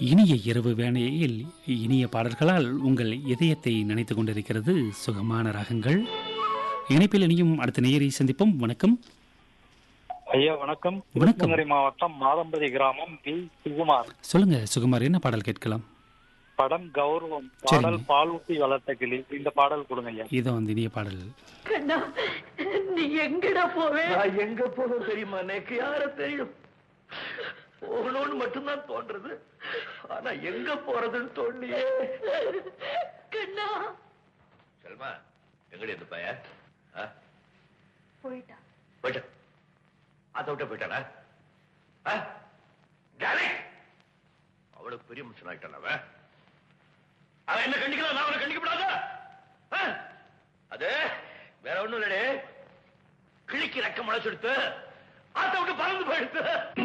இனிய இரவு வேளையில் இனிய பாடல்களால் உங்கள் இதயத்தை நினைத்துக் கொண்டிருக்கிறது சுகமான ராகங்கள் இணைப்பில் இனியும் அடுத்த நேயரை சந்திப்போம் வணக்கம் ஐயா வணக்கம் வணக்கம். கிருஷ்ணகிரி மாவட்டம் மாதம்பதி கிராமம் பி சுகுமார் சொல்லுங்க சுகுமார் என்ன பாடல் கேட்கலாம் படம் கௌரவம் பாடல் பால் ஊட்டி வளர்த்த கிளி இந்த பாடல் கொடுங்க ஐயா இதோ வந்து இனிய பாடல் கண்ணா நீ எங்கடா போவே நான் எங்க போகணும் தெரியுமா எனக்கு யார தெரியும் போகணும்னு மட்டும்தான் தோன்றது ஆனா எங்க போறதுன்னு தோண்டியே கண்ணா செல்மா எங்கடி இந்த பையன் ஆ? போயிட்டா போயிட்டான் அதை விட்ட போயிட்டானா ஆ? டானே! அவ்வளவு பெரிய மனுஷன் ஆயிட்டான் அவன் அவன் என்ன கண்டிக்கலாம் நான் அவனை கண்டிக்கப்படாதா ஆ? அது வேற ஒண்ணும் இல்லடே கிழிக்கு ரெக்க முளைச்செடுத்து ஆத்த விட்டு பறந்து போயிடுத்து